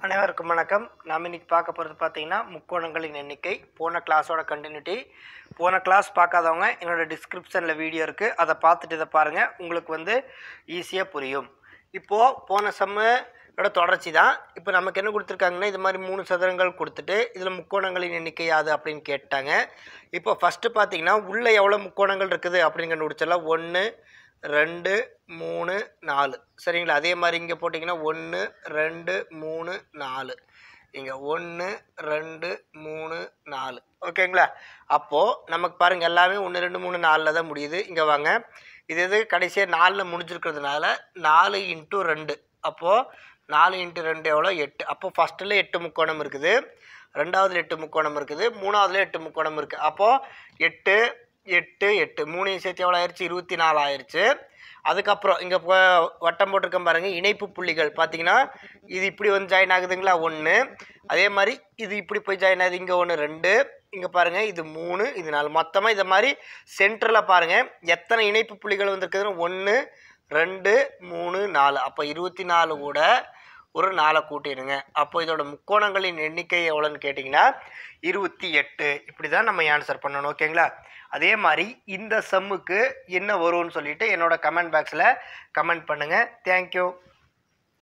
அனைவருக்கும் வணக்கம் நாம் இன்னைக்கு பார்க்க போகிறது பார்த்தீங்கன்னா முக்கோணங்களின் எண்ணிக்கை போன கிளாஸோட கண்டினியூட்டி போன கிளாஸ் பார்க்காதவங்க என்னோட டிஸ்கிரிப்ஷனில் வீடியோ இருக்குது அதை பார்த்துட்டு இதை பாருங்கள் உங்களுக்கு வந்து ஈஸியாக புரியும் இப்போது போன செம்மோட தொடர்ச்சி தான் இப்போ நமக்கு என்ன கொடுத்துருக்காங்கன்னா இது மாதிரி மூணு சதுரங்கள் கொடுத்துட்டு இதில் முக்கோணங்களின் எண்ணிக்கை யாது அப்படின்னு கேட்டாங்க இப்போ ஃபஸ்ட்டு பார்த்தீங்கன்னா உள்ளே எவ்வளோ முக்கோணங்கள் இருக்குது அப்படின்னு கண்டுபிடிச்சலாம் ஒன்று ரெண்டு மூணு நாலு சரிங்களா அதே மாதிரி இங்கே போட்டிங்கன்னா ஒன்று ரெண்டு மூணு நாலு இங்கே ஒன்று ரெண்டு மூணு நாலு ஓகேங்களா அப்போது நமக்கு பாருங்கள் எல்லாமே ஒன்று ரெண்டு மூணு நாலில் தான் முடியுது இங்கே வாங்க இது இது கடைசியாக நாலில் முடிஞ்சிருக்கிறதுனால நாலு இன்ட்டு ரெண்டு அப்போது நாலு இன்ட்டு ரெண்டு எவ்வளோ எட்டு அப்போது ஃபஸ்ட்டில் எட்டு முக்கோணம் இருக்குது ரெண்டாவதுல எட்டு முக்கோணம் இருக்குது மூணாவதுல எட்டு முக்கோணம் இருக்குது அப்போது எட்டு எட்டு எட்டு மூணையும் சேர்த்து எவ்வளோ ஆயிடுச்சு இருபத்தி நாலு ஆயிடுச்சு அதுக்கப்புறம் இங்கே வட்டம் போட்டிருக்கேன் பாருங்கள் இணைப்பு புள்ளிகள் பார்த்தீங்கன்னா இது இப்படி வந்து ஜாயின் ஆகுதுங்களா ஒன்று அதே மாதிரி இது இப்படி போய் ஜாயின் ஆகுது இங்கே ஒன்று ரெண்டு இங்கே பாருங்கள் இது மூணு இது நாலு மொத்தமாக இதை மாதிரி சென்டரில் பாருங்கள் எத்தனை இணைப்பு புள்ளிகள் வந்திருக்குதுன்னு ஒன்று ரெண்டு மூணு நாலு அப்போ இருபத்தி நாலு கூட ஒரு நாலை கூட்டிடுங்க அப்போ இதோட முக்கோணங்களின் எண்ணிக்கை எவ்வளோன்னு கேட்டிங்கன்னா இருபத்தி எட்டு இப்படி தான் நம்ம ஆன்சர் பண்ணணும் ஓகேங்களா அதே மாதிரி இந்த செம்முக்கு என்ன வரும்னு சொல்லிட்டு என்னோட கமெண்ட் பாக்ஸில் கமெண்ட் பண்ணுங்கள் தேங்க்யூ